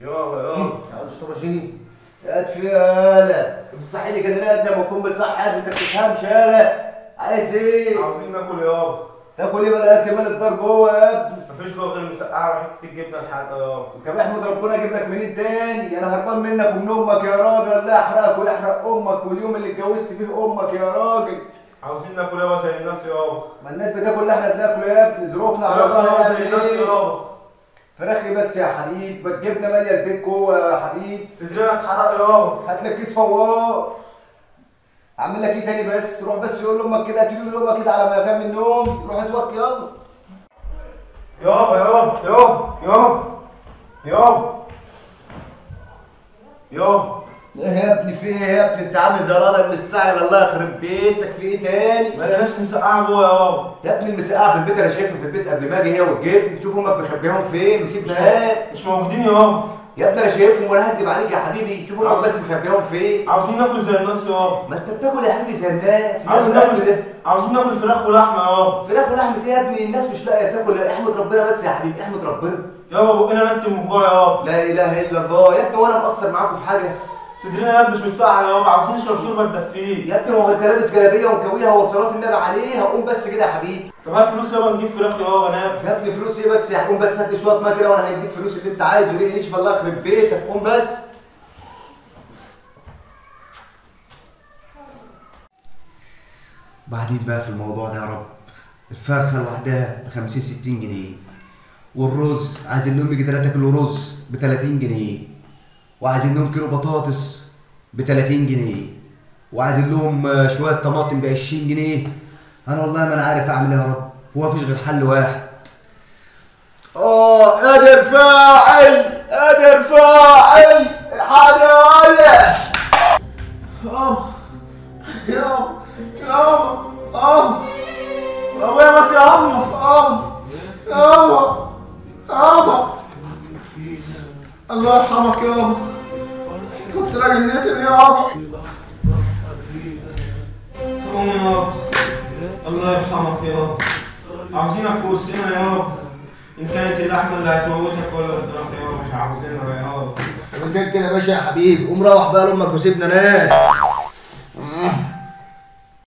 يابا يابا عاوز طباشير قاعد في يالا بتصحيني كده لا زي ما تكون بتصحي حد انت بتفهمش يالا عايز ايه؟ عاوزين ناكل يابا تاكل ايه بقى الاكل مال الدار جوه يا ابني مفيش جوه غير مسقعه وحته الجبنه الحادقه يابا انت بحمد ربنا اجيب لك منين تاني انا هربان منك ومن امك يا راجل لا احرقك ولا احرق امك واليوم اللي اتجوزت فيه امك يا راجل عاوزين ناكل يابا زي الناس يابا ما الناس بتاكل اللي احنا بناكله يا ابني ظروفنا على فراخ الله يابا زي نعمل الناس ايه يابا فراخي بس يا حبيب ما الجبنه ماليه البيت جوه يا حبيب سنجارة اتحرق يابا هات لك كيس فوار اعمل لك ايه تاني بس روح بس يقول لامك كده تيجي لامك كده على ما يقام من النوم روح اتوكل يلا يابا يابا يابا يابا يابا يابا ايه يا ابني في ايه يا ابني انت عامل زي الراجل مستعجل الله يخرب بيتك في ايه تاني ما لقيناش مسقعه جوه يابا يا ابني المسقعه في البيت انا شايفها في البيت قبل ما اجي هي والجبن شوف امك مخبيهم فين وسيبنا هات مش موجودين يابا يا ابني انا شايفهم وانا هكدب عليك يا حبيبي شوف امك بس مخبيهم فين عاوزين ناكل زي الناس يابا ما انت بتاكل يا حبيبي زي الناس عاوزين ناكل ناكل ده عاوزين ناكل فراخ ولحمه يابا فراخ ولحمه ايه يا ابني الناس مش لاقيه تاكل احمد ربنا بس يا حبيبي احمد ربنا يابا بقنا ننتم من الجوع يابا لا اله الا الله يا ابني وانا مقصر معاكم في حاجه صدرنا يابا مش مسقعه يابا عاوزين نشرب شوربه تدفيه يا ابني ما هو انت لابس جلابيه ومكويها وصلاه النبي عليها قوم بس كده يا حبيبي طب هات فلوس يابا نجيب فراخ يابا ناكل يا ابني فلوس ايه بس يا قوم بس هات لي شويه ميه كده وانا هديك فلوس اللي انت عايزه ليه نشف الله يخرب بيتك قوم بس بعدين بقى في الموضوع ده يا رب الفرخه لوحدها ب 50 60 جنيه والرز عايزين لهم يجي 3 كيلو رز ب 30 جنيه وعايزين لهم كيلو بطاطس ب 30 جنيه وعايزين لهم آه، شويه طماطم ب 20 جنيه انا والله ما انا عارف اعمل ايه يا رب هو مفيش غير حل واحد اه قادر فاعل قادر فاعل حاجه يابا يابا يابا اه يابا يا مات يا الله اه يابا يابا الله يرحمك يابا كنت راجل نتن يابا قوم يابا الله يرحمك يابا عاوزينك في وسطنا يابا إن كانت اللحمة اللي هتموتك ولا الفراخ يابا مش عاوزينها يابا كده كده يا باشا يا حبيبي قوم روح بقى لامك وسيبنا نام